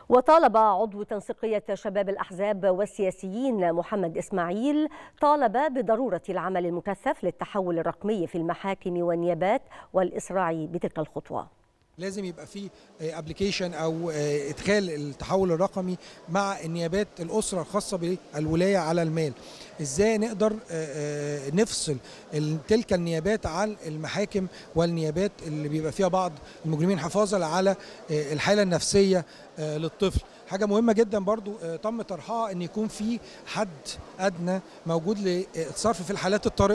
وطالب عضو تنسيقية شباب الأحزاب والسياسيين محمد إسماعيل طالب بضرورة العمل المكثف للتحول الرقمي في المحاكم والنيابات والإسراع بتلك الخطوة لازم يبقى في ابلكيشن او ادخال التحول الرقمي مع النيابات الاسره الخاصه بالولايه على المال ازاي نقدر نفصل تلك النيابات عن المحاكم والنيابات اللي بيبقى فيها بعض المجرمين حفاظا على الحاله النفسيه للطفل حاجه مهمه جدا برضو تم طرحها ان يكون في حد ادنى موجود للصرف في الحالات الطارئه